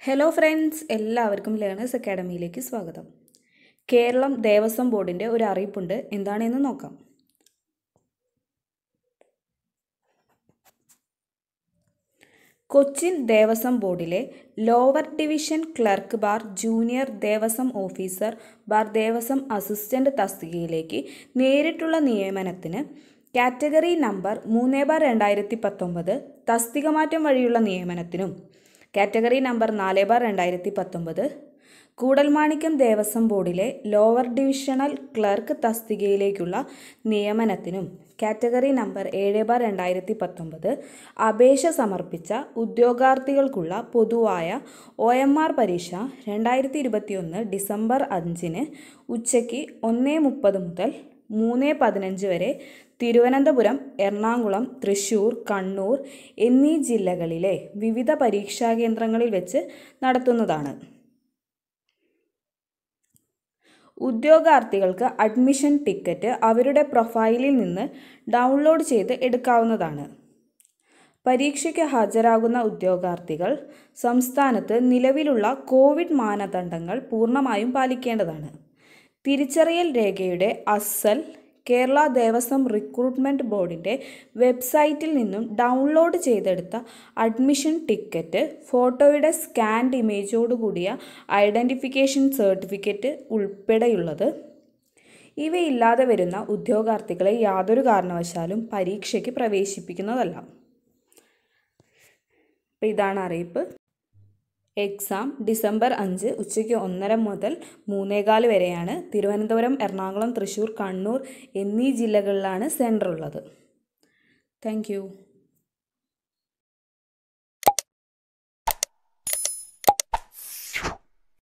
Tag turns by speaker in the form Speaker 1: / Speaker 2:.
Speaker 1: hello friends എല്ലാവർക്കും learners അക്കാഡമിയിലേക്ക് സ്വാഗതം കേരളം ദേവസ്വം ബോർഡിൻ്റെ ഒരു അറിയിപ്പുണ്ട് എന്താണെന്ന് നോക്കാം കൊച്ചിൻ ദേവസ്വം ബോർഡിലെ lower division clerk bar junior Devaswom officer bar Devaswom assistant തസ്തികയിലേക്ക് നേരിട്ടുള്ള നിയമനത്തിന് കാറ്റഗറി നമ്പർ മൂന്ന് ബാർ രണ്ടായിരത്തി പത്തൊമ്പത് തസ്തിക മാറ്റം വഴിയുള്ള നിയമനത്തിനും കാറ്റഗറി നമ്പർ നാല് ബാർ രണ്ടായിരത്തി പത്തൊമ്പത് കൂടൽമാണിക്യം ദേവസ്വം ബോർഡിലെ ലോവർ ഡിവിഷണൽ ക്ലർക്ക് തസ്തികയിലേക്കുള്ള നിയമനത്തിനും കാറ്റഗറി നമ്പർ ഏഴ് ബാർ രണ്ടായിരത്തി പത്തൊമ്പത് അപേക്ഷ സമർപ്പിച്ച ഉദ്യോഗാർത്ഥികൾക്കുള്ള പൊതുവായ ഒ എം ആർ പരീക്ഷ രണ്ടായിരത്തി ഇരുപത്തിയൊന്ന് ഡിസംബർ അഞ്ചിന് ഉച്ചയ്ക്ക് ഒന്ന് മുപ്പത് മുതൽ മൂന്ന് പതിനഞ്ച് വരെ തിരുവനന്തപുരം എറണാകുളം തൃശൂർ കണ്ണൂർ എന്നീ ജില്ലകളിലെ വിവിധ പരീക്ഷാ കേന്ദ്രങ്ങളിൽ വെച്ച് നടത്തുന്നതാണ് ഉദ്യോഗാർത്ഥികൾക്ക് അഡ്മിഷൻ ടിക്കറ്റ് അവരുടെ പ്രൊഫൈലിൽ നിന്ന് ഡൗൺലോഡ് ചെയ്ത് എടുക്കാവുന്നതാണ് പരീക്ഷയ്ക്ക് ഹാജരാകുന്ന ഉദ്യോഗാർത്ഥികൾ സംസ്ഥാനത്ത് നിലവിലുള്ള കോവിഡ് മാനദണ്ഡങ്ങൾ പൂർണ്ണമായും പാലിക്കേണ്ടതാണ് തിരിച്ചറിയൽ രേഖയുടെ അസൽ കേരള ദേവസ്വം റിക്രൂട്ട്മെൻറ്റ് ബോർഡിൻ്റെ വെബ്സൈറ്റിൽ നിന്നും ഡൗൺലോഡ് ചെയ്തെടുത്ത അഡ്മിഷൻ ടിക്കറ്റ് ഫോട്ടോയുടെ സ്കാൻഡ് ഇമേജോടുകൂടിയ ഐഡൻറ്റിഫിക്കേഷൻ സർട്ടിഫിക്കറ്റ് ഉൾപ്പെടെയുള്ളത് ഇവയില്ലാതെ വരുന്ന ഉദ്യോഗാർത്ഥികളെ യാതൊരു കാരണവശാലും പരീക്ഷയ്ക്ക് പ്രവേശിപ്പിക്കുന്നതല്ല അപ്പോൾ ഇതാണ് അറിയിപ്പ് എക്സാം ഡിസംബർ അഞ്ച് ഉച്ചയ്ക്ക് ഒന്നര മുതൽ മൂന്നേകാല് വരെയാണ് തിരുവനന്തപുരം എറണാകുളം തൃശ്ശൂർ കണ്ണൂർ എന്നീ ജില്ലകളിലാണ് സെൻറ്റർ ഉള്ളത് താങ്ക്